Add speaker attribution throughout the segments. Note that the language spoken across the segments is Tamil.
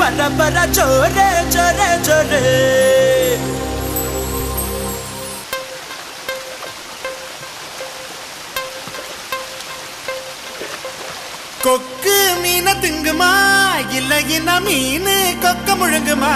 Speaker 1: பர பர சோரே சோரே சோரே
Speaker 2: கொக்கு மீன திங்குமா இல்லைன்னா மீன் கொக்க முழுங்குமா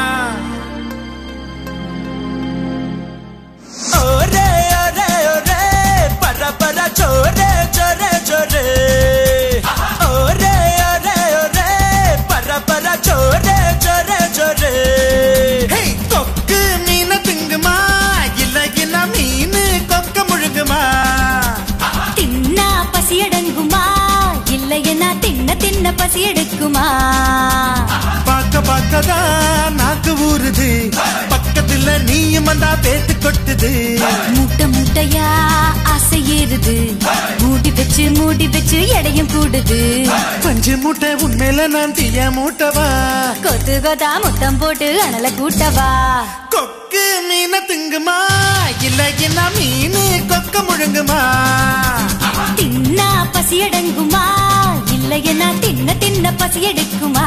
Speaker 1: ஓரே ஓரே ஓரே பர பர சோரே சோரே சோரே ஓரே ஓரே ஓரே பர பர சோரே சோரே சோரே
Speaker 2: ஹே, கொக்கு மீன திங்குமா இல்லைன்னா மீன் கொக்க முழுங்குமா
Speaker 3: தின்னா பசி அடங்குமா இல்லையனா தின்ன தின்ன பசி எடுக்குமா
Speaker 2: பார்க்க பார்க்கதான் நாக்கு ஊறுது பக்கத்துல நீயும் வந்தா பேத்து கொட்டுது
Speaker 3: மூட்டை மூட்டையா ஆசை ஏறுது மூடி வச்சு மூடி வச்சு எடையும் கூடுது
Speaker 2: பஞ்சு மூட்டை உண்மையில நான் தீய மூட்டவா
Speaker 3: கொத்து கொத்தா முத்தம் போட்டு அனல கூட்டவா
Speaker 2: கொக்கு மீன திங்குமா இல்லைன்னா மீன் கொக்க முழுங்குமா
Speaker 3: தின்னா பசி அடங்குமா இல்லையனா தின்ன தின்ன பசி எடுக்குமா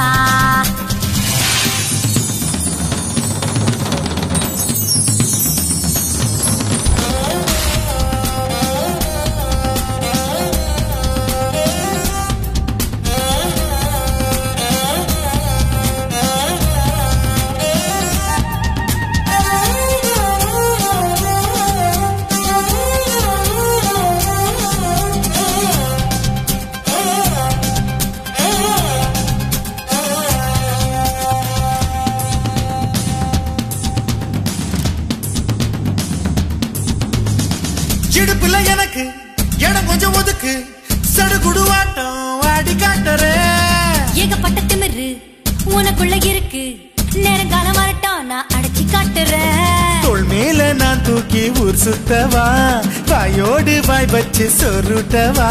Speaker 2: இடுப்புல எனக்கு இடம் கொஞ்சம் ஒதுக்கு சடுகுடுவாட்டம் ஆடி காட்டுறேன்
Speaker 3: ஏகப்பட்ட திமிரு உனக்குள்ள இருக்கு நேரங்காலம் வரட்டும் நான் அடைச்சி காட்டுறேன்
Speaker 2: தோள் மேல நான் தூக்கி ஊர் சுத்தவா வாயோடு வாய் வச்சு சொருட்டவா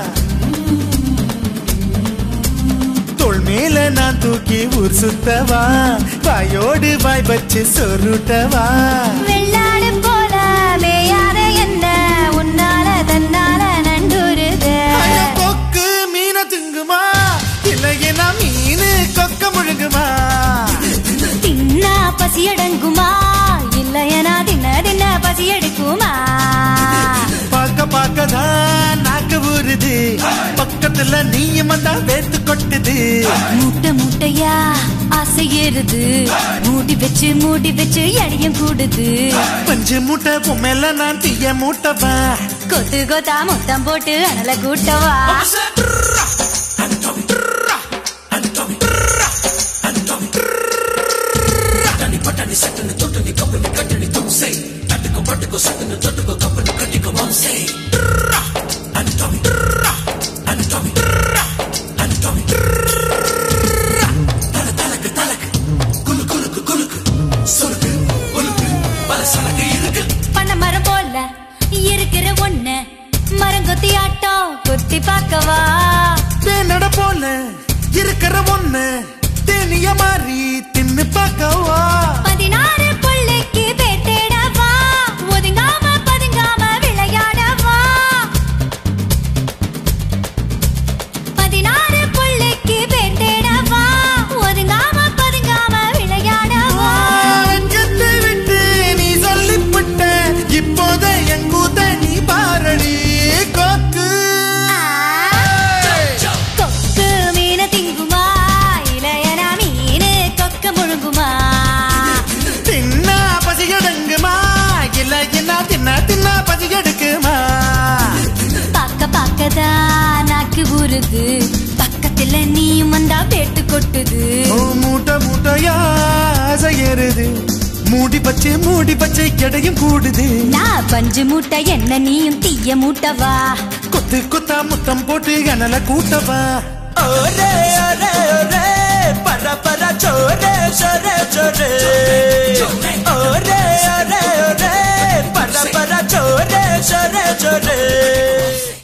Speaker 2: தோள் மேல நான் தூக்கி ஊர் சுத்தவா வாயோடு வாய் வச்சு சொருட்டவா
Speaker 3: வெள்ளாடு போல மேயாத என்ன உன்னால தன்னால நண்டுருது
Speaker 2: ஐயோ, கொக்கு மீன திங்குமா இல்லையா மீன் கொக்க முழுங்குமா
Speaker 3: தின்னா பசி அடங்குமா இல்லையனா தின்ன தின்ன பசி எடுக்குமா
Speaker 2: பார்க்க பார்க்கதான் நாக்கு ஊறுது பக்கத்துல நீயும் வந்தா வேத்து கொட்டுது
Speaker 3: மூட்டை மூட்டையா ஆசை ஏறுது மூடி வச்சு மூடி வச்சு எடையும் கூடுது
Speaker 2: பஞ்சு மூட்டை பொம்மையில நான் தீய மூட்டவா
Speaker 3: கொத்து கொத்தா முத்தம் போட்டு அனல கூட்டவா பண்ண மரம் போல இருக்கிற ஒண்ணு மரங்கொத்தி ஆட்டம் கொத்தி பார்க்கவா
Speaker 2: தேனட போல இருக்கிற ஒண்ணு தேனிய மாறி தின்னு பார்க்கவா
Speaker 3: பதினாறு பிள்ளைக்கு பேர் தேடவா ஒதுங்காம பதுங்காம விளையாடவா பதினாறு பிள்ளைக்கு பேர் தேடவா ஒதுங்காம பதுங்காம விளையாடவா
Speaker 2: அஞ்சத்தை விட்டு நீ சொல்லிவிட்ட இப்போத என் கூத்த நீ பாரடி கொக்கு
Speaker 3: கொக்கு மீன திங்குமா இளையனா மீனு கொக்க முழுங்குமா
Speaker 2: தின்னா பசி எடுங்குமா இல்ல என்ன தின்னா தின்னா பசி எடுக்குமா
Speaker 3: பாக்க பாக்கதா நாக்கு ஊறுது பக்கத்துல நீயும் வந்தா பேட்டு கொட்டுது
Speaker 2: ஓ மூட்டை மூட்டையா ஆசை ஏறுது மூடி பச்சை மூடி பச்சை எடையும் கூடுது
Speaker 3: நான் பஞ்சு மூட்டை என்ன நீயும் தீய மூட்டவா
Speaker 2: கொத்து கொத்தா முத்தம் போட்டு அனல கூட்டவா
Speaker 1: ஓரே ஓரே ஓரே பர பர சோரே சோரே சோரே ஓரே ஓரே ஓரே பர பர சோரே சோரே சோரே